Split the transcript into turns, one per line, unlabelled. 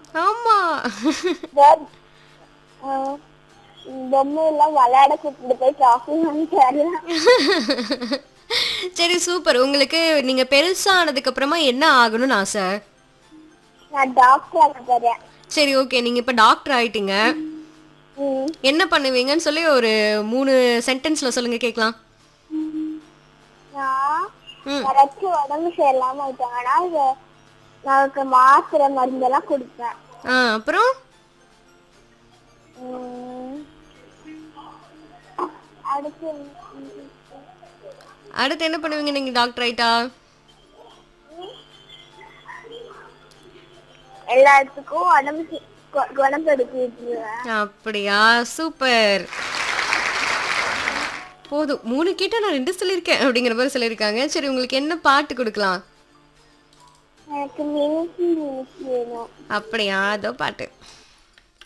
ஆமா
வேற- ஆஹ் பொம்மை எல்லாம் விளையாட கூட்டிட்டு போய் ட்ராஃபி வாங்கி தரலாம்
சரி சூப்பர் உங்களுக்கு நீங்க பெருசானதுக்கு அப்புறமா என்ன ஆகணும்னு ஆசை
நான் டாக்டர் ஆக போறேன்
சரி ஓகே நீங்க இப்ப டாக்டர் ஆயிட்டீங்க
ம்.
என்ன பண்ணுவீங்கன்னு சொல்லி ஒரு மூணு சென்டென்ஸ்ல சொல்லுங்க கேக்கலாம்
நான்
ம்.
யாராச்சும் உடம்பு சரியில்லாம ஆயிட்டாங்கன்னா அது நமக்கு மாத்திரை மருந்தெல்லாம் கொடுப்பேன்
ஆ அப்புறம்
ம். அடுத்து
அடுத்து என்ன பண்ணுவீங்க நீங்க டாக்டர் ஆயிட்டா
எல்லாத்துக்கும் உடம்பு சி- கு- குணப்படுத்தி விட்டுருவேன்
அப்படியா சூப்பர் போதும் மூணு கேட்டா நான் ரெண்டு சொல்லியிருக்கேன் அப்படிங்கிற மாதிரி சொல்லியிருக்காங்க சரி உங்களுக்கு என்ன பாட்டு கொடுக்கலாம்
எனக்கு மினிக்கி மினிக்கி வேணும்
அப்படியா அதோ பாட்டு